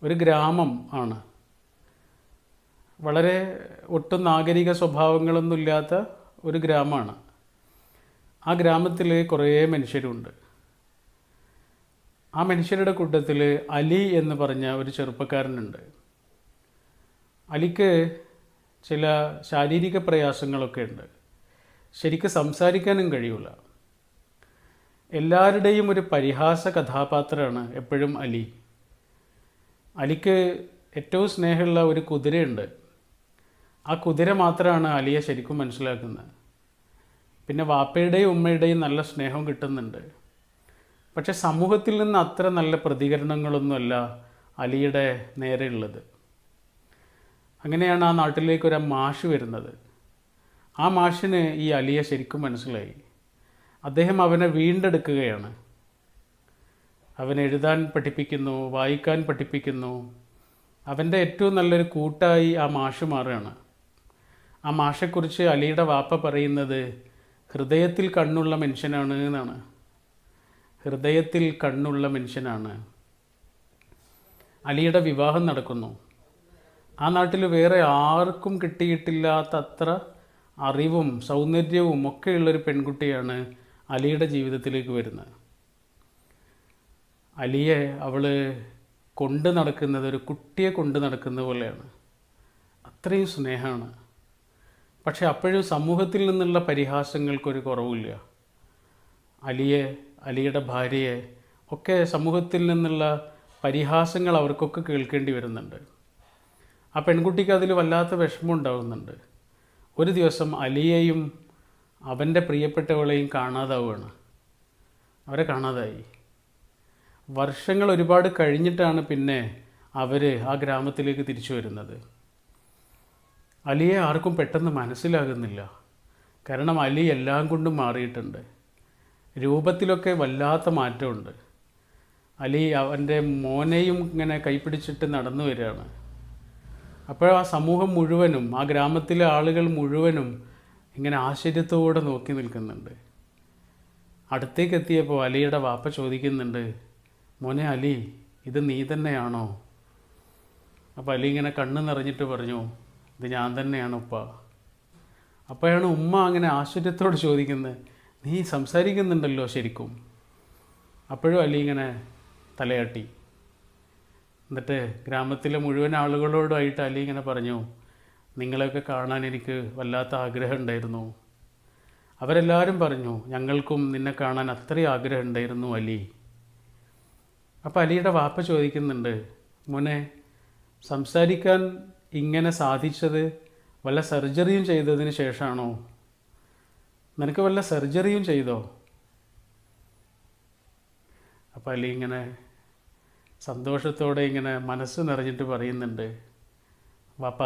ഒരു ഗ്രാമം ആണ് വളരെ ഒട്ടും നാഗരിക സ്വഭാവങ്ങളൊന്നുമില്ലാത്ത ഒരു ഗ്രാമമാണ് ആ ഗ്രാമത്തിൽ കുറേ മനുഷ്യരുണ്ട് ആ മനുഷ്യരുടെ കൂട്ടത്തിൽ അലി എന്ന് പറഞ്ഞ ഒരു ചെറുപ്പക്കാരനുണ്ട് അലിക്ക് ചില ശാരീരിക പ്രയാസങ്ങളൊക്കെ ഉണ്ട് ശരിക്ക് സംസാരിക്കാനും കഴിയില്ല എല്ലാവരുടെയും ഒരു പരിഹാസ കഥാപാത്രമാണ് എപ്പോഴും അലി അലിക്ക് ഏറ്റവും സ്നേഹമുള്ള ഒരു കുതിരയുണ്ട് ആ കുതിര മാത്രമാണ് അലിയെ ശരിക്കും മനസ്സിലാക്കുന്നത് പിന്നെ വാപ്പയുടെയും ഉമ്മയുടെയും നല്ല സ്നേഹം കിട്ടുന്നുണ്ട് പക്ഷെ സമൂഹത്തിൽ നിന്ന് അത്ര നല്ല പ്രതികരണങ്ങളൊന്നുമല്ല അലിയുടെ നേരെയുള്ളത് അങ്ങനെയാണ് ആ നാട്ടിലേക്ക് ഒരു മാഷ് വരുന്നത് ആ മാഷിന് ഈ അലിയെ ശരിക്കും മനസ്സിലായി അദ്ദേഹം അവനെ വീണ്ടെടുക്കുകയാണ് അവൻ എഴുതാൻ പഠിപ്പിക്കുന്നു വായിക്കാൻ പഠിപ്പിക്കുന്നു അവൻ്റെ ഏറ്റവും നല്ലൊരു കൂട്ടായി ആ മാഷ് മാറുകയാണ് ആ മാഷെക്കുറിച്ച് അലിയുടെ വാപ്പ പറയുന്നത് ഹൃദയത്തിൽ കണ്ണുള്ള മനുഷ്യനാണ് എന്നാണ് ഹൃദയത്തിൽ കണ്ണുള്ള മനുഷ്യനാണ് അലിയുടെ വിവാഹം നടക്കുന്നു ആ നാട്ടിൽ വേറെ ആർക്കും കിട്ടിയിട്ടില്ലാത്ത അത്ര അറിവും സൗന്ദര്യവും ഒക്കെയുള്ളൊരു പെൺകുട്ടിയാണ് അലിയുടെ ജീവിതത്തിലേക്ക് വരുന്നത് അലിയെ അവൾ കൊണ്ട് നടക്കുന്നത് ഒരു കുട്ടിയെ കൊണ്ട് നടക്കുന്ന പോലെയാണ് അത്രയും സ്നേഹമാണ് പക്ഷെ അപ്പോഴും സമൂഹത്തിൽ നിന്നുള്ള പരിഹാസങ്ങൾക്കൊരു കുറവില്ല അലിയെ അലിയുടെ ഭാര്യയെ ഒക്കെ സമൂഹത്തിൽ നിന്നുള്ള പരിഹാസങ്ങൾ അവർക്കൊക്കെ കേൾക്കേണ്ടി വരുന്നുണ്ട് ആ പെൺകുട്ടിക്ക് അതിൽ വല്ലാത്ത വിഷമം ഉണ്ടാവുന്നുണ്ട് ഒരു ദിവസം അലിയെയും അവൻ്റെ പ്രിയപ്പെട്ടവളെയും കാണാതാവുകയാണ് അവരെ കാണാതായി വർഷങ്ങൾ ഒരുപാട് കഴിഞ്ഞിട്ടാണ് പിന്നെ അവർ ആ ഗ്രാമത്തിലേക്ക് തിരിച്ചു വരുന്നത് അലിയെ ആർക്കും പെട്ടെന്ന് മനസ്സിലാകുന്നില്ല കാരണം അലി എല്ലാം കൊണ്ടും മാറിയിട്ടുണ്ട് രൂപത്തിലൊക്കെ വല്ലാത്ത മാറ്റമുണ്ട് അലി അവൻ്റെ മോനെയും ഇങ്ങനെ കൈപ്പിടിച്ചിട്ട് നടന്നു വരികയാണ് അപ്പോൾ ആ സമൂഹം മുഴുവനും ആ ഗ്രാമത്തിലെ ആളുകൾ മുഴുവനും ഇങ്ങനെ ആശ്ചര്യത്തോടെ നോക്കി നിൽക്കുന്നുണ്ട് അടുത്തേക്ക് എത്തിയപ്പോൾ അലിയുടെ വാപ്പ ചോദിക്കുന്നുണ്ട് മോനെ അലി ഇത് നീ തന്നെയാണോ അപ്പോൾ അലി ഇങ്ങനെ കണ്ണ് നിറഞ്ഞിട്ട് പറഞ്ഞു ഇത് ഞാൻ തന്നെയാണ് ഉപ്പ അപ്പോഴാണ് ഉമ്മ അങ്ങനെ ആശ്ചര്യത്തോട് ചോദിക്കുന്നത് നീ സംസാരിക്കുന്നുണ്ടല്ലോ ശരിക്കും അപ്പോഴും അലി ഇങ്ങനെ തലയാട്ടി എന്നിട്ട് ഗ്രാമത്തിലെ മുഴുവൻ ആളുകളോടുമായിട്ട് അലി ഇങ്ങനെ പറഞ്ഞു നിങ്ങളെയൊക്കെ കാണാൻ എനിക്ക് വല്ലാത്ത ആഗ്രഹം ഉണ്ടായിരുന്നു അവരെല്ലാവരും പറഞ്ഞു ഞങ്ങൾക്കും നിന്നെ കാണാൻ അത്രയും ആഗ്രഹം ഉണ്ടായിരുന്നു അലി അപ്പോൾ അലിയുടെ വാപ്പ ചോദിക്കുന്നുണ്ട് മോനെ സംസാരിക്കാൻ ഇങ്ങനെ സാധിച്ചത് വല്ല സർജറിയും ചെയ്തതിന് ശേഷമാണോ നിനക്ക് വല്ല സർജറിയും ചെയ്തോ അപ്പോൾ അലി ഇങ്ങനെ സന്തോഷത്തോടെ ഇങ്ങനെ മനസ്സ് നിറഞ്ഞിട്ട് പറയുന്നുണ്ട് വാപ്പ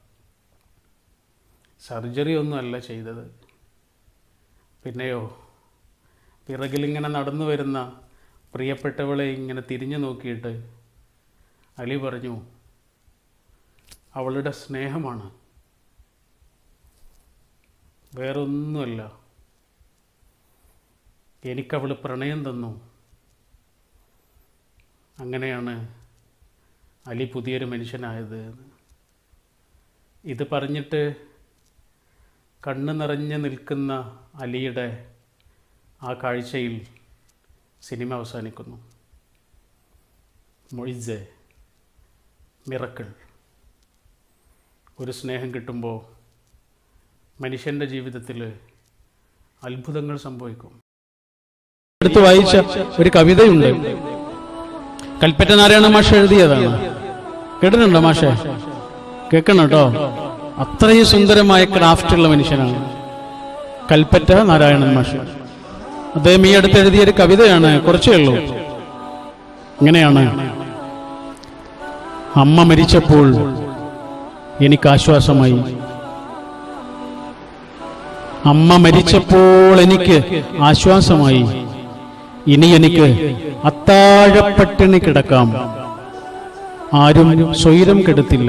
സർജറി ഒന്നുമല്ല ചെയ്തത് പിന്നെയോ പിറകിലിങ്ങനെ നടന്നു വരുന്ന പ്രിയപ്പെട്ടവളെ ഇങ്ങനെ തിരിഞ്ഞു നോക്കിയിട്ട് അലി പറഞ്ഞു അവളുടെ സ്നേഹമാണ് വേറൊന്നുമല്ല എനിക്കവൾ പ്രണയം തന്നു അങ്ങനെയാണ് അലി പുതിയൊരു മനുഷ്യനായത് ഇത് പറഞ്ഞിട്ട് കണ്ണ് നിറഞ്ഞ് നിൽക്കുന്ന അലിയുടെ ആ കാഴ്ചയിൽ സിനിമ അവസാനിക്കുന്നു മൊയ്സെ മിറക്കിൾ ഒരു സ്നേഹം കിട്ടുമ്പോൾ മനുഷ്യൻ്റെ ജീവിതത്തിൽ അത്ഭുതങ്ങൾ സംഭവിക്കും എടുത്ത് വായിച്ച ഒരു കവിതയുണ്ട് കൽപ്പറ്റ നാരായണ മാഷ എഴുതിയതാണ് കേട്ടിട്ടുണ്ടോ മാഷ കേൾക്കണം കേട്ടോ അത്രയും സുന്ദരമായ ക്രാഫ്റ്റ് ഉള്ള മനുഷ്യനാണ് കൽപ്പറ്റ നാരായണൻ മാഷ അദ്ദേഹം ഈ അടുത്ത് എഴുതിയ ഒരു കവിതയാണ് കുറച്ചേ ഉള്ളൂ ഇങ്ങനെയാണ് അമ്മ മരിച്ചപ്പോൾ എനിക്ക് ആശ്വാസമായി അമ്മ മരിച്ചപ്പോൾ എനിക്ക് ആശ്വാസമായി ഇനി എനിക്ക് അത്താഴപ്പട്ടിണി കിടക്കാം ആരും സ്വൈരം കെടുത്തില്ല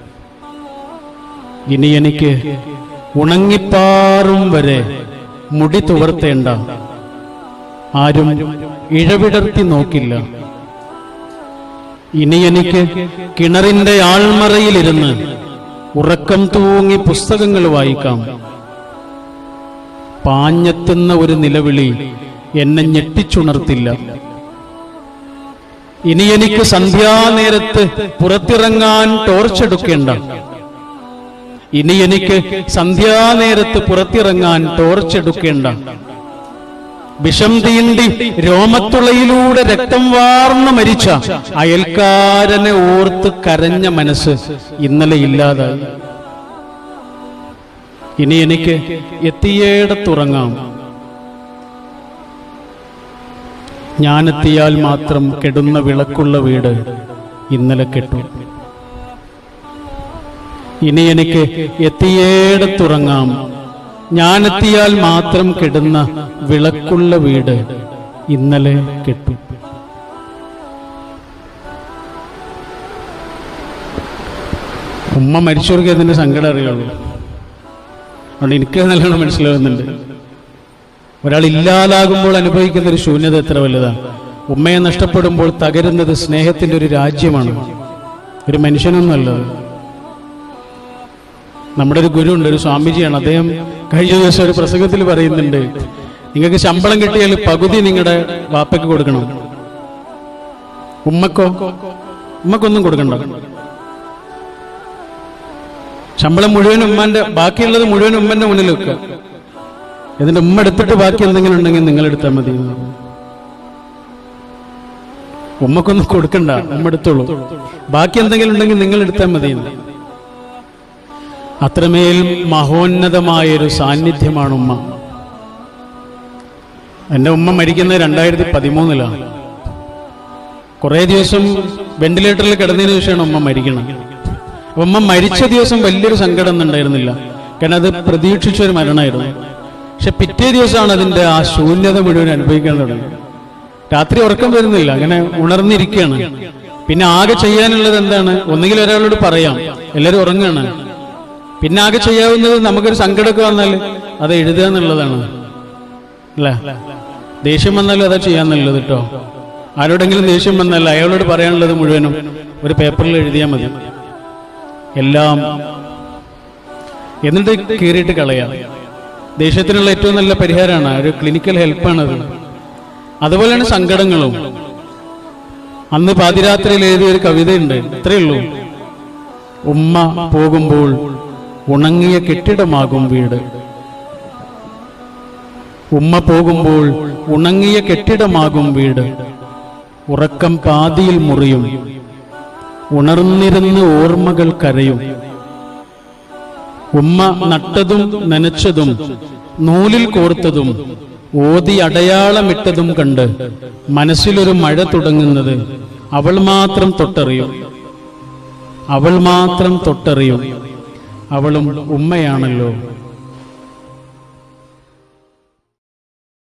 ഇനി എനിക്ക് ഉണങ്ങിപ്പാറും വരെ മുടി തുവർത്തേണ്ട ആരും ഇഴവിടർത്തി നോക്കില്ല ഇനി എനിക്ക് കിണറിന്റെ ആൾമറയിലിരുന്ന് ഉറക്കം തൂങ്ങി പുസ്തകങ്ങൾ വായിക്കാം പാഞ്ഞെത്തുന്ന ഒരു നിലവിളി എന്നെ ഞെട്ടിച്ചുണർത്തില്ല ഇനി എനിക്ക് സന്ധ്യാനേരത്ത് പുറത്തിറങ്ങാൻ ടോർച്ചെടുക്കേണ്ട ഇനി എനിക്ക് സന്ധ്യാനേരത്ത് പുറത്തിറങ്ങാൻ ടോർച്ചെടുക്കേണ്ട വിഷം തീണ്ടി രോമത്തുളയിലൂടെ രക്തം വാർന്നു മരിച്ച അയൽക്കാരനെ ഓർത്ത് കരഞ്ഞ മനസ്സ് ഇന്നലെ ഇല്ലാതായി ഇനി എനിക്ക് എത്തിയേടത്തുറങ്ങാം ഞാനെത്തിയാൽ മാത്രം കെടുന്ന വിളക്കുള്ള വീട് ഇന്നലെ കെട്ടു ഇനി എനിക്ക് എത്തിയേടത്തുറങ്ങാം ഞാനെത്തിയാൽ മാത്രം കെടുന്ന വിളക്കുള്ള വീട് ഇന്നലെ കെട്ടു ഉമ്മ മരിച്ചവർക്ക് അതിന്റെ സങ്കടം അറിയുള്ളൂ അതുകൊണ്ട് എനിക്ക് നല്ലോണം മനസ്സിലാവുന്നുണ്ട് ഒരാൾ ഇല്ലാതാകുമ്പോൾ അനുഭവിക്കുന്ന ഒരു ശൂന്യത എത്ര വലുതാണ് ഉമ്മയെ നഷ്ടപ്പെടുമ്പോൾ തകരുന്നത് സ്നേഹത്തിന്റെ ഒരു രാജ്യമാണ് ഒരു മനുഷ്യനൊന്നുമല്ലത് നമ്മുടെ ഒരു ഗുരു ഉണ്ട് ഒരു സ്വാമിജിയാണ് അദ്ദേഹം കഴിഞ്ഞ ദിവസം ഒരു പ്രസംഗത്തിൽ പറയുന്നുണ്ട് നിങ്ങൾക്ക് ശമ്പളം കിട്ടിയാൽ പകുതി നിങ്ങളുടെ വാപ്പയ്ക്ക് കൊടുക്കണം ഉമ്മക്കോ ഉമ്മക്കൊന്നും കൊടുക്കണ്ട ശമ്പളം മുഴുവൻ ഉമ്മാന്റെ ബാക്കിയുള്ളത് മുഴുവൻ ഉമ്മന്റെ മുന്നിൽ വെക്കുക എന്നിട്ട് ഉമ്മ എടുത്തിട്ട് ബാക്കി എന്തെങ്കിലും ഉണ്ടെങ്കിൽ നിങ്ങൾ എടുത്താൽ മതി എന്ന് പറഞ്ഞു. ഉമ്മക്കൊന്നും കൊടുക്കണ്ട ഉമ്മ എടുത്തോളൂ ബാക്കി എന്തെങ്കിലും ഉണ്ടെങ്കിൽ നിങ്ങൾ എടുത്താൽ മതി എന്ന്. അത്രമേൽ മഹോന്നതമായൊരു സാന്നിധ്യമാണ് ഉമ്മ എൻ്റെ ഉമ്മ മരിക്കുന്നത് രണ്ടായിരത്തി പതിമൂന്നിലാണ് കുറേ ദിവസം വെന്റിലേറ്ററിൽ കിടന്നതിന് ശേഷമാണ് ഉമ്മ മരിക്കണം അപ്പൊ ഉമ്മ മരിച്ച ദിവസം വലിയൊരു സങ്കടം ഒന്നും ഉണ്ടായിരുന്നില്ല കാരണം അത് പ്രതീക്ഷിച്ച ഒരു മരണമായിരുന്നു പക്ഷെ പിറ്റേ ദിവസമാണ് അതിന്റെ ആ ശൂന്യത മുഴുവൻ അനുഭവിക്കാൻ തുടങ്ങിയത് രാത്രി ഉറക്കം വരുന്നില്ല അങ്ങനെ ഉണർന്നിരിക്കുകയാണ് പിന്നെ ആകെ ചെയ്യാനുള്ളത് എന്താണ് ഒന്നുകിൽ ഒരാളോട് പറയാം എല്ലാവരും ഉറങ്ങുകയാണ് പിന്നെ ആകെ ചെയ്യാവുന്നത് നമുക്കൊരു സങ്കടമൊക്കെ വന്നാൽ അത് എഴുതുക എന്നുള്ളതാണ് അല്ലേ ദേഷ്യം വന്നാലും അതാ ചെയ്യാന്നുള്ളത് കേട്ടോ ആരോടെങ്കിലും ദേഷ്യം വന്നാൽ അയാളോട് പറയാനുള്ളത് മുഴുവനും ഒരു പേപ്പറിൽ എഴുതിയാൽ മതി എല്ലാം എന്നിട്ട് കീറിയിട്ട് കളയാം ദേഷ്യത്തിനുള്ള ഏറ്റവും നല്ല പരിഹാരമാണ് ഒരു ക്ലിനിക്കൽ ഹെൽപ്പാണത് അതുപോലെയാണ് സങ്കടങ്ങളും അന്ന് പാതിരാത്രിയിൽ എഴുതിയ ഒരു കവിതയുണ്ട് ഇത്രയേ ഉള്ളൂ ഉമ്മ പോകുമ്പോൾ ഉണങ്ങിയ കെട്ടിടമാകും വീട് ഉമ്മ പോകുമ്പോൾ ഉണങ്ങിയ കെട്ടിടമാകും വീട് ഉറക്കം പാതിയിൽ മുറിയും ഉണർന്നിരുന്ന് ഓർമ്മകൾ കരയും ഉമ്മ നട്ടതും നനച്ചതും നൂലിൽ കോർത്തതും ഓതി അടയാളമിട്ടതും കണ്ട് മനസ്സിലൊരു മഴ തുടങ്ങുന്നത് അവൾ മാത്രം തൊട്ടറിയും അവൾ മാത്രം തൊട്ടറിയും അവളും ഉമ്മയാണല്ലോ